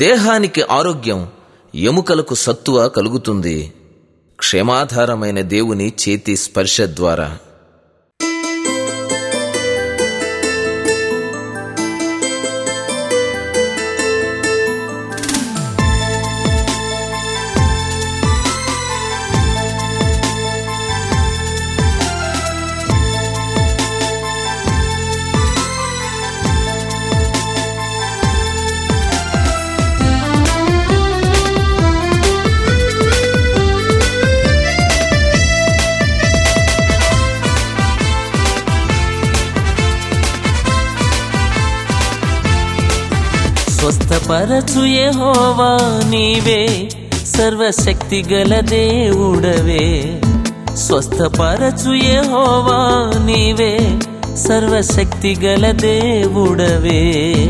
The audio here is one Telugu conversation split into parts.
దేహానికి ఆరోగ్యం ఎముకలకు సత్తువ కలుగుతుంది క్షేమాధారమైన దేవుని చేతి స్పర్శ ద్వారా స్వస్థపరచు యెహోవా నీవే సర్వశక్తి గల దేవుడవే స్వస్థపరచు యెహోవా నీవే సర్వశక్తి గల దేవుడవే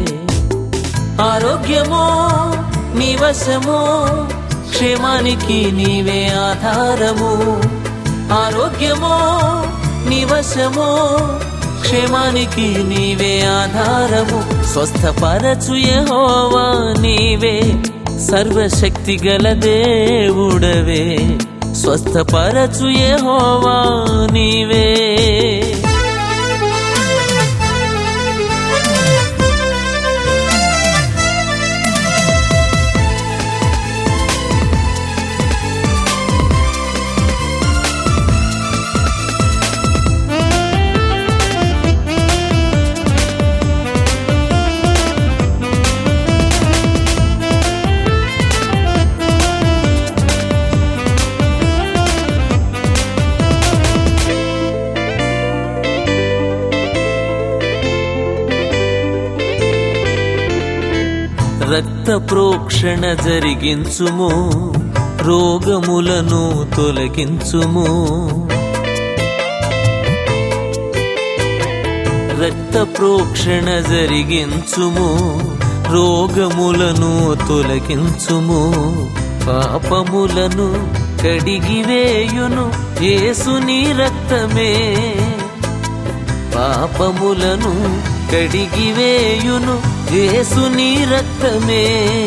ఆరోగ్యమో నీ వశము క్షేమానికి నీవే ఆధారము ఆరోగ్యమో నీ వశము క్షేమానికి నీవే ఆధారము స్వస్థపరచు యెహోవా నీవే సర్వశక్తి గల దేవుడవే స్వస్థపరచు యెహోవా నీవే రక్త ప్రోక్షణ జరిగించుము రోగములను తొలగించుము రక్త ప్రోక్షణ జరిగించుము రోగములను తొలగించుము పాపములను కడిగివేయును యేసుని రక్తమే పాపములను కడిగివేయును యేసుని రక్తమే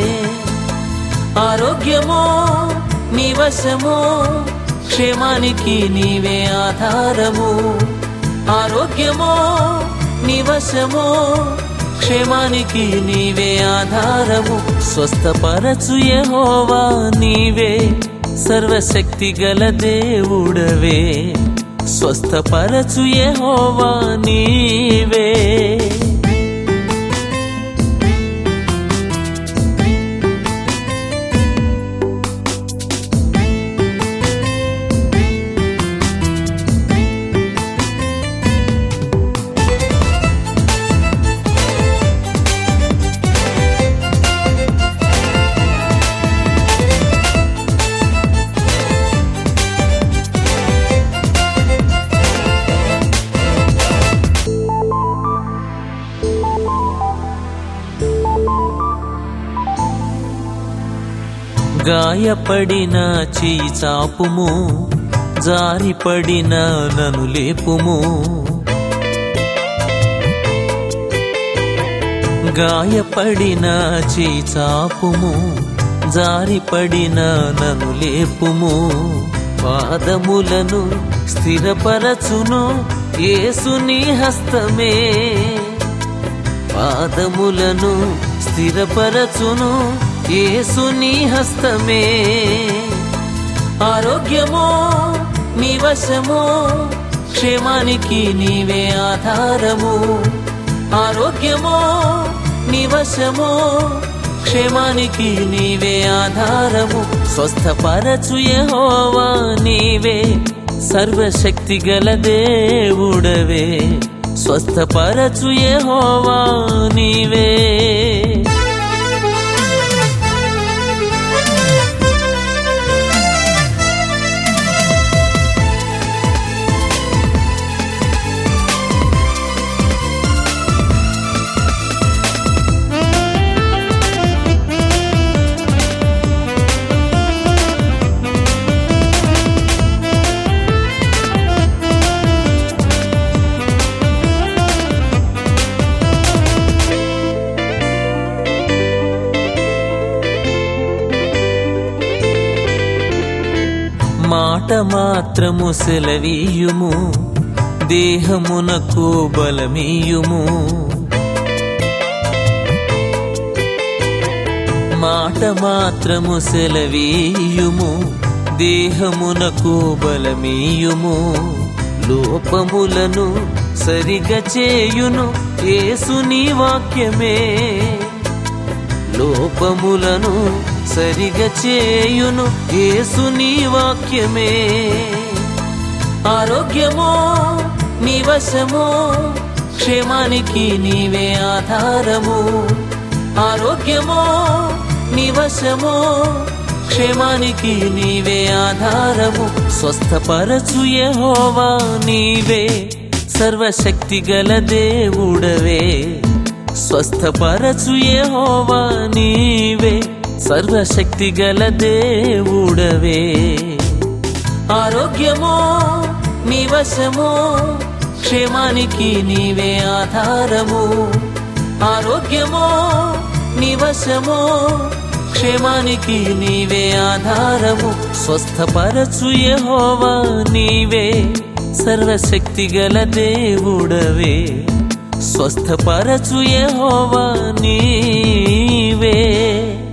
ఆరోగ్యమో నీ వశము క్షేమానికి నీవే ఆధారము ఆరోగ్యమో నీ వశము క్షేమానికి నీవే ఆధారము స్వస్థపరచు యెహోవా నీవే సర్వశక్తి గల దేవుడవే స్వస్థపరచు యెహోవా నీవే గాయపడిన చేయి చాపుము జారిపడిన నను లేపుము గాయపడిన చేయి చాపుము జారిపడిన నను లేపుము పాదములను స్థిరపరచును యేసుని హస్తమే పాదములను స్థిరపరచును యేసుని హస్తమే ఆరోగ్యమో నీ వశము క్షేమానికి నీవే ఆధారము ఆరోగ్యమో నీ వశము క్షేమానికి నీవే ఆధారము స్వస్థపరచు యెహోవా నీవే సర్వశక్తి గల దేవుడవే స్వస్థపరచు యెహోవా నీవే మాట మాత్రము సెలవీయుము దేహమునకు బలమీయుము మాట మాత్రము సెలవీయుము దేహమునకు బలమీయుము లోపములను సరిగా చేయును యేసుని వాక్యమే లోపములను సరిగా చేయును యేసుని వాక్యమే ఆరోగ్యమో నివసము క్షేమానికి నీవే ఆధారము ఆరోగ్యమో నివసము క్షేమానికి నీవే ఆధారము స్వస్థపరచు యెహోవా నీవే సర్వశక్తి గల దేవుడవే స్వస్థపరచు యెహోవా నీవే సర్వశక్తి గల దేవుడవే ఆరోగ్యమో నివసము క్షేమానికి నీవే ఆధారము ఆరోగ్యమో నివసము క్షేమానికి నీవే ఆధారము స్వస్థపరచు యెహోవా నీవే సర్వశక్తి గల దేవుడవే స్వస్థపరచు యెహోవా నీవే